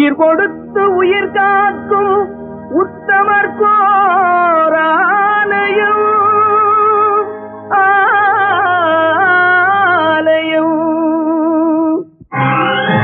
உயிர் கொடுத்து உயிர் காக்கும் உத்தமர் கோராலயம் ஆலயம்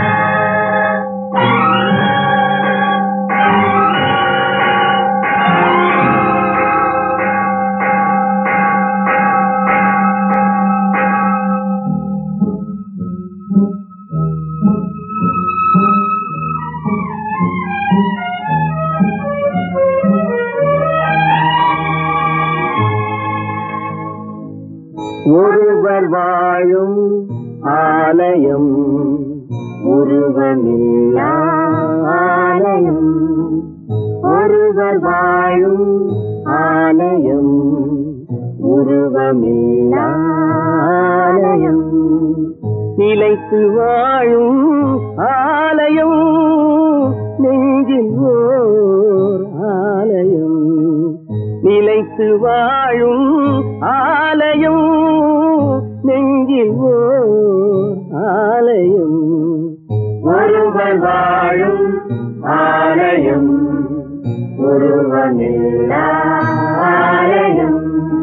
ஒருவர் வாழும் ஆலயம் உருவமில்லா ஆலயம் ஒருவர் வாழும் ஆலயம் உருவமில்லா ஆலயம் நிலைத்து வாழும் ஆலயம் நெஞ்சில் ஓர் ஆலயம் நிலைத்து வாழும் ஆலயம் நெஞ்சில் ஓர் ஆலயம் ஒருவர் வாழும் ஆலயம் ஒருவனில்லா ஆலயம்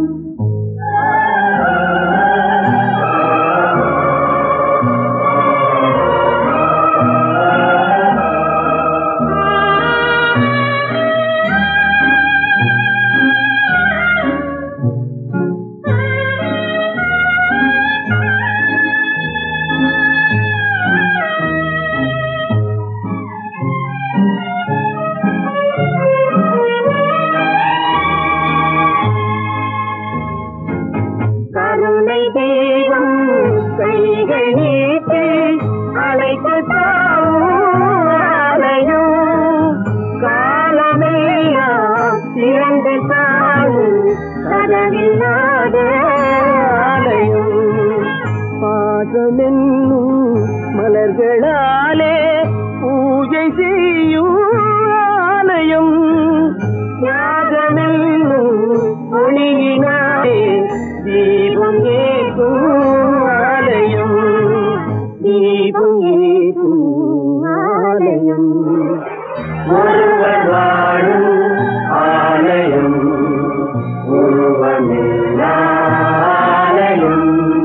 கருணை தெய்வம் கைகள் நீட்டி அழைத்து தாயும் காலமெல்லாம் திறந்து தாயும் கதவில்லாத ஆலயம் பாதமென்னும் மலர்களாலே பூஜை செய்யும் ஆலயம் தியாகமென்னும் ஒளியினாலே தீபம் ஏற்றும் ஆலயம் தீபம் ஏற்றும் ஆலயம் ஒருவர் வாழும் ஆலயம் ஒருவனில்லா ஆலயம்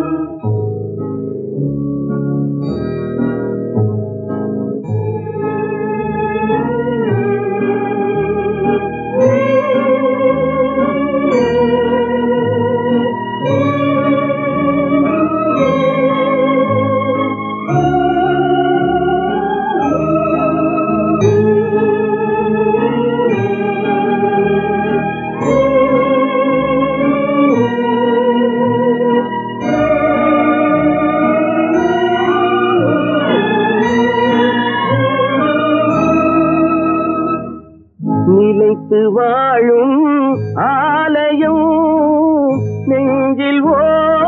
நிலைத்து வாழும் ஆலயம் நெஞ்சில் ஓர்